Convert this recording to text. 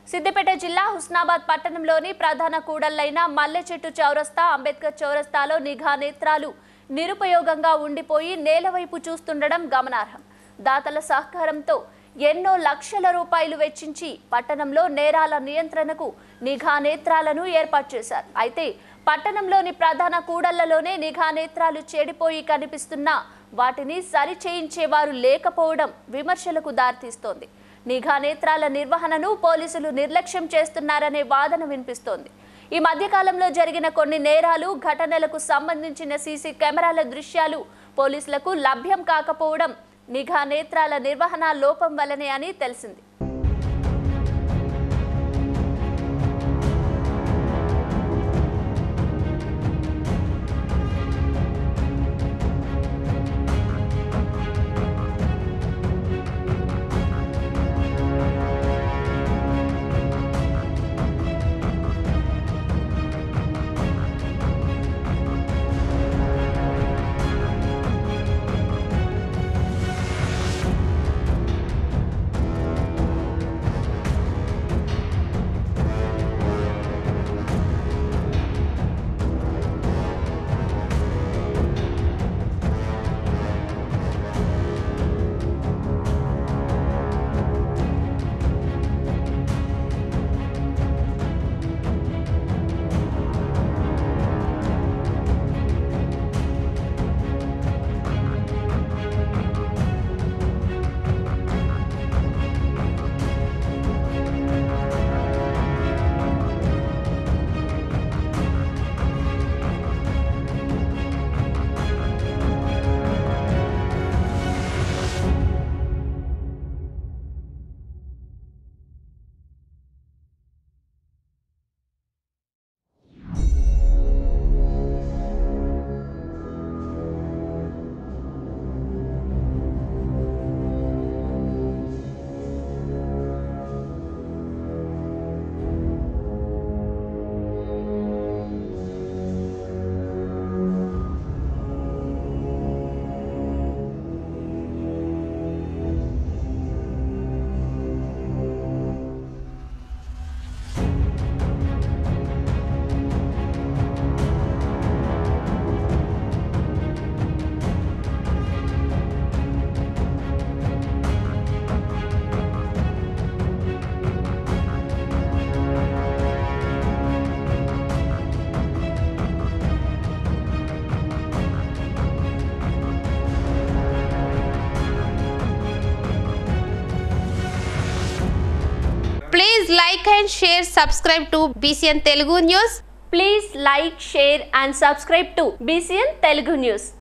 సిద్దిపేట జిల్లా హుస్నాబాద్ పట్టణంలోని ప్రధాన కూడళ్లైన మల్లె చెట్టు చౌరస్తా అంబేద్కర్ చౌరస్తాలో నిఘా నేత్రాలు నిరుపయోగంగా ఉండిపోయి నేలవైపు చూస్తుండడం గమనార్హం దాతల సహకారంతో ఎన్నో లక్షల రూపాయలు వెచ్చించి పట్టణంలో నేరాల నియంత్రణకు నిఘా నేత్రాలను ఏర్పాటు చేశారు అయితే పట్టణంలోని ప్రధాన కూడళ్లలోనే నిఘా నేత్రాలు చెడిపోయి కనిపిస్తున్నా వాటిని సరిచేయించేవారు లేకపోవడం విమర్శలకు దారితీస్తోంది నిఘా నేత్రాల నిర్వహణను పోలీసులు నిర్లక్ష్యం చేస్తున్నారనే వాదన వినిపిస్తోంది ఈ మధ్యకాలంలో జరిగిన కొన్ని నేరాలు ఘటనలకు సంబంధించిన సీసీ కెమెరాల దృశ్యాలు పోలీసులకు లభ్యం కాకపోవడం నిఘా నేత్రాల నిర్వహణ లోపం వల్లనే అని తెలిసింది Please like and share, subscribe to BCN Telugu News. Please like share and subscribe to BCN Telugu news